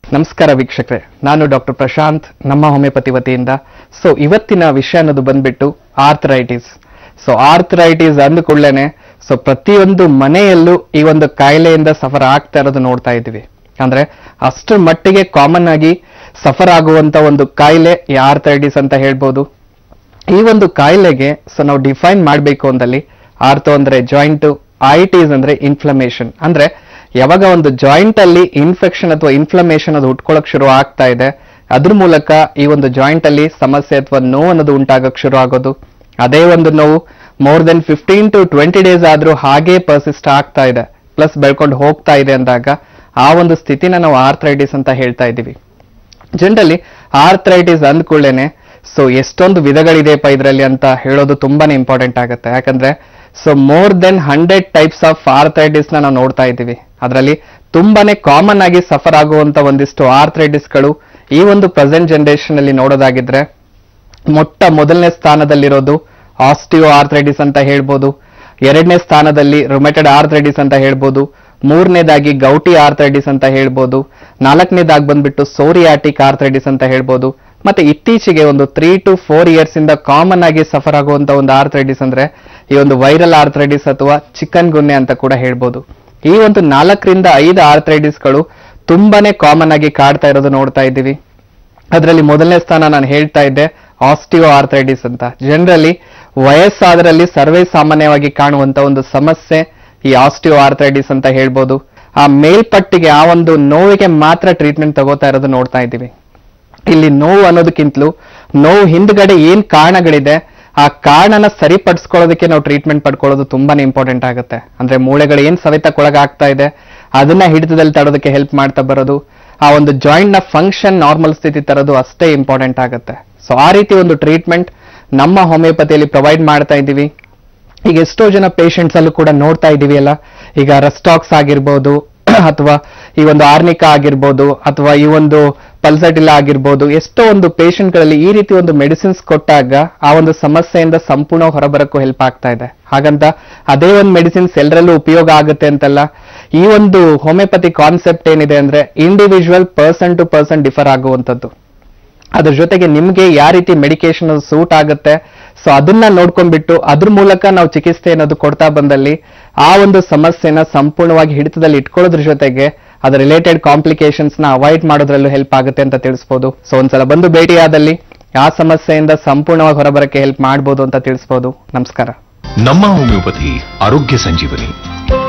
ನಮಸ್ಕಾರ ವೀಕ್ಷಕರೇ ನಾನು ಡಾಕ್ಟರ್ ಪ್ರಶಾಂತ್ ನಮ್ಮ ಹೋಮಿಯೋಪತಿ ವತಿಯಿಂದ ಸೊ ಇವತ್ತಿನ ವಿಷಯ ಅನ್ನೋದು ಬಂದ್ಬಿಟ್ಟು ಆರ್ಥರೈಟಿಸ್ ಸೊ ಆರ್ಥರೈಟಿಸ್ ಅಂದ್ಕೊಳ್ಳೇನೆ ಸೊ ಪ್ರತಿಯೊಂದು ಮನೆಯಲ್ಲೂ ಈ ಒಂದು ಕಾಯಿಲೆಯಿಂದ ಸಫರ್ ಆಗ್ತಾ ಇರೋದು ನೋಡ್ತಾ ಇದ್ದೀವಿ ಅಂದ್ರೆ ಅಷ್ಟರ ಮಟ್ಟಿಗೆ ಕಾಮನ್ ಆಗಿ ಸಫರ್ ಆಗುವಂತ ಒಂದು ಕಾಯಿಲೆ ಈ ಆರ್ಥರೈಟಿಸ್ ಅಂತ ಹೇಳ್ಬೋದು ಈ ಒಂದು ಕಾಯಿಲೆಗೆ ಸೊ ನಾವು ಡಿಫೈನ್ ಮಾಡಬೇಕು ಅಂದಲ್ಲಿ ಆರ್ಥೋ ಅಂದ್ರೆ ಜಾಯಿಂಟ್ ಐಟಿಸ್ ಅಂದ್ರೆ ಇನ್ಫ್ಲಮೇಷನ್ ಅಂದ್ರೆ ಯಾವಾಗ ಒಂದು ಜಾಯಿಂಟ್ ಅಲ್ಲಿ ಇನ್ಫೆಕ್ಷನ್ ಅಥವಾ ಇನ್ಫ್ಲಮೇಷನ್ ಅದು ಹುಟ್ಕೊಳಕ್ ಶುರು ಆಗ್ತಾ ಇದೆ ಅದ್ರ ಮೂಲಕ ಈ ಒಂದು ಜಾಯಿಂಟ್ ಅಲ್ಲಿ ಸಮಸ್ಯೆ ಅಥವಾ ನೋವು ಅನ್ನೋದು ಉಂಟಾಗಕ್ ಶುರು ಆಗೋದು ಅದೇ ಒಂದು ನೋವು more than fifteen to twenty days ಆದ್ರೂ ಹಾಗೆ ಪರ್ಸಿಸ್ಟ್ ಆಗ್ತಾ ಇದೆ ಪ್ಲಸ್ ಬೆಳ್ಕೊಂಡು ಹೋಗ್ತಾ ಇದೆ ಅಂದಾಗ ಆ ಒಂದು ಸ್ಥಿತಿನ ನಾವು ಆರ್ಥರೈಟಿಸ್ ಅಂತ ಹೇಳ್ತಾ ಇದ್ದೀವಿ ಜನರಲಿ ಆರ್ಥರೈಟಿಸ್ ಅಂದ್ಕೊಳ್ಳೇನೆ ಸೊ ಎಷ್ಟೊಂದು ವಿಧಗಳಿದೆಯಪ್ಪ ಇದರಲ್ಲಿ ಅಂತ ಹೇಳೋದು ತುಂಬಾನೇ ಇಂಪಾರ್ಟೆಂಟ್ ಆಗುತ್ತೆ ಯಾಕಂದ್ರೆ so more than hundred types of arthritis ನ ನಾವು ನೋಡ್ತಾ ಇದ್ದೀವಿ ಅದರಲ್ಲಿ ತುಂಬಾನೇ ಕಾಮನ್ ಆಗಿ ಸಫರ್ ಆಗುವಂತ ಒಂದಿಷ್ಟು ಆರ್ಥರೈಟಿಸ್ ಗಳು ಈ ಒಂದು ಪ್ರೆಸೆಂಟ್ ಜನರೇಷನ್ ಅಲ್ಲಿ ನೋಡೋದಾಗಿದ್ರೆ ಮೊಟ್ಟ ಮೊದಲನೇ ಸ್ಥಾನದಲ್ಲಿರೋದು ಆಸ್ಟಿಯೋ ಆರ್ಥರೈಟಿಸ್ ಅಂತ ಹೇಳ್ಬೋದು ಎರಡನೇ ಸ್ಥಾನದಲ್ಲಿ ರೊಮೆಟೆಡ್ ಆರ್ಥರೈಟಿಸ್ ಅಂತ ಹೇಳ್ಬೋದು ಮೂರನೇದಾಗಿ ಗೌಟಿ ಆರ್ಥರೈಟಿಸ್ ಅಂತ ಹೇಳ್ಬೋದು ನಾಲ್ಕನೇದಾಗಿ ಬಂದ್ಬಿಟ್ಟು ಸೋರಿಯಾಟಿಕ್ ಆರ್ಥರೈಟಿಸ್ ಅಂತ ಹೇಳ್ಬೋದು ಮತ್ತೆ ಇತ್ತೀಚೆಗೆ ಒಂದು ತ್ರೀ ಟು ಫೋರ್ ಇಯರ್ಸ್ ಇಂದ ಕಾಮನ್ ಆಗಿ ಸಫರ್ ಆಗುವಂತ ಒಂದು ಆರ್ಥರೈಟಿಸ್ ಅಂದ್ರೆ ಈ ಒಂದು ವೈರಲ್ ಆರ್ಥರೈಟಿಸ್ ಅಥವಾ ಚಿಕನ್ ಗುನ್ನೆ ಅಂತ ಕೂಡ ಹೇಳ್ಬೋದು ಈ ಒಂದು ನಾಲ್ಕರಿಂದ ಐದು ಆರ್ಥರೈಟಿಸ್ಗಳು ತುಂಬಾನೇ ಕಾಮನ್ ಆಗಿ ಕಾಡ್ತಾ ಇರೋದು ನೋಡ್ತಾ ಇದ್ದೀವಿ ಅದರಲ್ಲಿ ಮೊದಲನೇ ಸ್ಥಾನ ನಾನು ಹೇಳ್ತಾ ಇದ್ದೆ ಆಸ್ಟಿಯೋ ಆರ್ಥರೈಟಿಸ್ ಅಂತ ಜನರಲಿ ವಯಸ್ಸಾದರಲ್ಲಿ ಸರ್ವೇ ಸಾಮಾನ್ಯವಾಗಿ ಕಾಣುವಂತ ಒಂದು ಸಮಸ್ಯೆ ಈ ಆಸ್ಟಿಯೋ ಆರ್ಥರೈಟಿಸ್ ಅಂತ ಹೇಳ್ಬೋದು ಆ ಮೇಲ್ಪಟ್ಟಿಗೆ ಆ ಒಂದು ನೋವಿಗೆ ಮಾತ್ರ ಟ್ರೀಟ್ಮೆಂಟ್ ತಗೋತಾ ಇರೋದು ನೋಡ್ತಾ ಇದ್ದೀವಿ ಇಲ್ಲಿ ನೋವು ಅನ್ನೋದಕ್ಕಿಂತಲೂ ನೋವು ಹಿಂದ್ಗಡೆ ಏನ್ ಕಾರಣಗಳಿದೆ ಆ ಕಾರಣನ ಸರಿಪಡಿಸ್ಕೊಳ್ಳೋದಕ್ಕೆ ನಾವು ಟ್ರೀಟ್ಮೆಂಟ್ ಪಡ್ಕೊಳ್ಳೋದು ತುಂಬಾನೇ ಇಂಪಾರ್ಟೆಂಟ್ ಆಗುತ್ತೆ ಅಂದ್ರೆ ಮೂಳೆಗಳು ಏನ್ ಸವೆತಕ್ಕೊಳಗಾಗ್ತಾ ಇದೆ ಅದನ್ನ ಹಿಡಿತದಲ್ಲಿ ತಡೋದಕ್ಕೆ ಹೆಲ್ಪ್ ಮಾಡ್ತಾ ಬರೋದು ಆ ಒಂದು ಜಾಯಿಂಟ್ ನ ಫಂಕ್ಷನ್ ನಾರ್ಮಲ್ ಸ್ಥಿತಿ ತರೋದು ಅಷ್ಟೇ ಇಂಪಾರ್ಟೆಂಟ್ ಆಗುತ್ತೆ ಸೊ ಆ ರೀತಿ ಒಂದು ಟ್ರೀಟ್ಮೆಂಟ್ ನಮ್ಮ ಹೋಮಿಯೋಪತಿಯಲ್ಲಿ ಪ್ರೊವೈಡ್ ಮಾಡ್ತಾ ಇದ್ದೀವಿ ಈಗ ಎಷ್ಟೋ ಜನ ಪೇಷಂಟ್ಸ್ ಅಲ್ಲೂ ಕೂಡ ನೋಡ್ತಾ ಇದೀವಿ ಅಲ್ಲ ಈಗ ರಸ್ಟಾಕ್ಸ್ ಆಗಿರ್ಬೋದು ಅಥವಾ ಈ ಒಂದು ಆರ್ನಿಕಾ ಆಗಿರ್ಬೋದು ಅಥವಾ ಈ ಒಂದು ಪಲ್ಸಟಿಲಾ ಆಗಿರ್ಬೋದು ಎಷ್ಟೋ ಒಂದು ಪೇಷಂಟ್ಗಳಲ್ಲಿ ಈ ರೀತಿ ಒಂದು ಮೆಡಿಸಿನ್ಸ್ ಕೊಟ್ಟಾಗ ಆ ಒಂದು ಸಮಸ್ಯೆಯಿಂದ ಸಂಪೂರ್ಣ ಹೊರಬರಕ್ಕೂ ಹೆಲ್ಪ್ ಆಗ್ತಾ ಇದೆ ಹಾಗಂತ ಅದೇ ಒಂದು ಮೆಡಿಸಿನ್ಸ್ ಎಲ್ಲರಲ್ಲೂ ಉಪಯೋಗ ಆಗುತ್ತೆ ಅಂತಲ್ಲ ಈ ಒಂದು ಹೋಮಿಯೋಪತಿ ಕಾನ್ಸೆಪ್ಟ್ ಏನಿದೆ ಅಂದ್ರೆ individual person to person differ ಆಗುವಂಥದ್ದು ಅದ್ರ ಜೊತೆಗೆ ನಿಮ್ಗೆ ಯಾವ ರೀತಿ ಮೆಡಿಕೇಶನ್ ಸೂಟ್ ಆಗುತ್ತೆ ಸೊ ಅದನ್ನ ನೋಡ್ಕೊಂಡ್ಬಿಟ್ಟು ಅದ್ರ ಮೂಲಕ ನಾವು ಚಿಕಿತ್ಸೆ ಅನ್ನೋದು ಕೊಡ್ತಾ ಬಂದಲ್ಲಿ ಆ ಒಂದು ಸಮಸ್ಯೆನ ಸಂಪೂರ್ಣವಾಗಿ ಹಿಡಿತದಲ್ಲಿ ಇಟ್ಕೊಳ್ಳೋದ್ರ ಜೊತೆಗೆ ಅದ್ರ ರಿಲೇಟೆಡ್ ಕಾಂಪ್ಲಿಕೇಶನ್ಸ್ ನ ಅವಾಯ್ಡ್ ಮಾಡೋದ್ರಲ್ಲೂ ಹೆಲ್ಪ್ ಆಗುತ್ತೆ ಅಂತ ತಿಳಿಸ್ಬೋದು ಸೊ ಒಂದ್ಸಲ ಬಂದು ಭೇಟಿಯಾದಲ್ಲಿ ಆ ಸಮಸ್ಯೆಯಿಂದ ಸಂಪೂರ್ಣವಾಗಿ ಹೊರಬರಕ್ಕೆ ಹೆಲ್ಪ್ ಮಾಡ್ಬೋದು ಅಂತ ತಿಳಿಸ್ಬೋದು ನಮಸ್ಕಾರ ನಮ್ಮ ಹೋಮಿಯೋಪತಿ ಆರೋಗ್ಯ ಸಂಜೀವನಿ